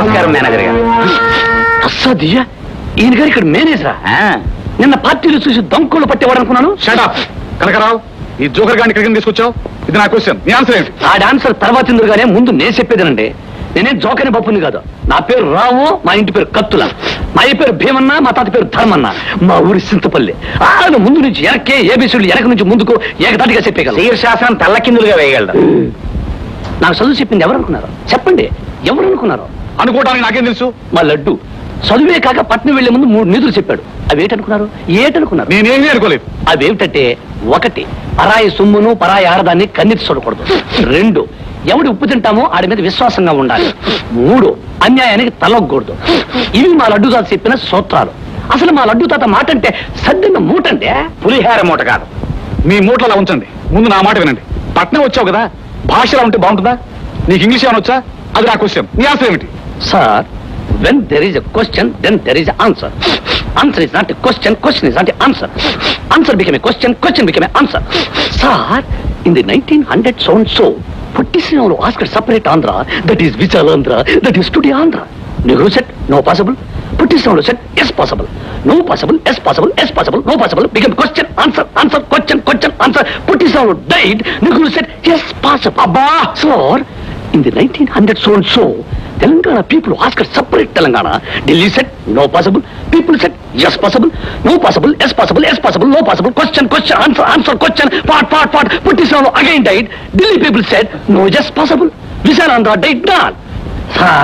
నమస్కారం మేనేజర్ గారు అస్సాదియ్య ఈయన గారు ఇక్కడ మేనేజరా నిన్న పార్టీలు చూసి దొంగలు పట్టేవాడు అనుకున్నాను షటప్ కనకరావు ఈ జోకర్ గారిని ఇక్కడికి తీసుకొచ్చావు ఇది నా క్వశ్చన్ నీ ఆన్సర్ ఏంటి ఆ డాన్సర్ తర్వాత ఇందుగానే ముందు నేను చెప్పేదేనండి నేనేం జోకని పప్పుని కాదు నా పేరు రాము మా ఇంటి పేరు కత్తుల మా అయ్య పేరు భీమన్న మా తాత పేరు ధర్మన్న మా ఊరి సింతపల్లి ఆ ముందు నుంచి ఎనకే ఏబిసిడ్లు ఎనక నుంచి ముందుకు ఏకదాటిగా చెప్పేయగలరు శీర్షాసనం తల్లకిందులుగా వేయగలరు నాకు చదువు చెప్పింది ఎవరు అనుకున్నారు చెప్పండి ఎవరు అనుకున్నారు అనుకోవడానికి నాకేం తెలుసు మా లడ్డు చదువే కాక పట్నం వెళ్లే ముందు మూడు నిధులు చెప్పాడు అవేటనుకున్నారు ఏటనుకున్నారు నేనేమీ అనుకోలేదు అవేమిటంటే ఒకటి పరాయి సొమ్మును పరాయి ఆడదాన్ని కన్నెత్తి చూడకూడదు రెండు ఎవడి ఉప్పు తింటామో ఆడి మీద విశ్వాసంగా ఉండాలి మూడు అన్యాయానికి తలొగ్గకూడదు ఇవి మా లడ్డు తాత చెప్పిన సూత్రాలు అసలు మా లడ్డు తాత మాట అంటే సద్దిన మూటంటే పులిహార మూట కాదు మీ మూటలు అలా ఉంచండి ముందు నా మాట వినండి పట్నం వచ్చావు కదా భాషలా ఉంటే బాగుంటుందా నీకు ఇంగ్లీష్ ఏమైనా వచ్చా అది నా క్వశ్చన్ నీ ఆన్సర్ ఏమిటి sir when there is a question then there is answer answer is not a question question is not a answer answer become a question question become a answer sir in the nineteen hundred sound so Potti Sriramulu asked separate Andhra that is Visalandhra that is today Andhra Nehru said no possible Potti Sriramulu said yes possible no possible yes possible yes possible no possible become question answer answer question question answer Potti Sriramulu died Nehru said yes possible అబ్బా sir in the 1900 so and so, Telangana people asked separate Telangana. Delhi said no possible. People said yes possible, no possible, yes possible, yes possible, no possible. Question, question, answer, answer, question. Part, part, part. Puttisano again died. Delhi people said no, yes possible. Visalandra died not. Sir,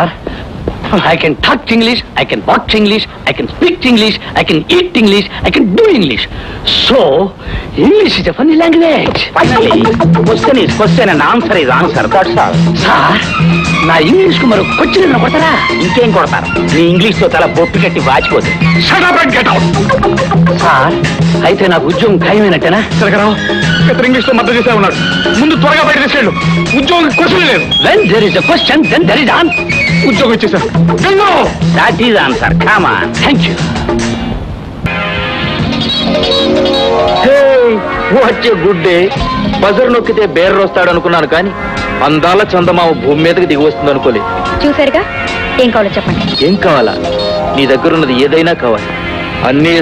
I can talk English, I can watch English, I can speak English, I can eat English, I can do English. So, English is a funny language. Finally question is question and answer is answer that's all sir నా English కు మరో question కొడతారా ఇంకేం కొడతారు నీ English తో తల బొట్టు కట్టి వాచిపోతుంది shut up and get out sir అయితే నాకు ఉద్యోగం ఖాయమైనట్టేనా కనకరావు ఇతను ఇంగ్లీష్ లో మద్దతు చేసే ఉన్నాడు ముందు త్వరగా బయట తీసుకెళ్ళు ఉద్యోగం క్వశ్చన్ లేదు when there is a question then there is an ఉద్యోగం ఇచ్చేసా వెళ్ళు that is answer come on thank you వచ్చే గుడ్ డే బజర్ నొక్కితే బేర్రు వస్తాడు అనుకున్నాను కానీ అందాల చందమామ భూమి మీదకి దిగి వస్తుంది అనుకోలేదు చూసారుగా ఏం కావాలో చెప్పండి ఏం కావాలా నీ దగ్గర ఉన్నది ఏదైనా కావాలి అన్ని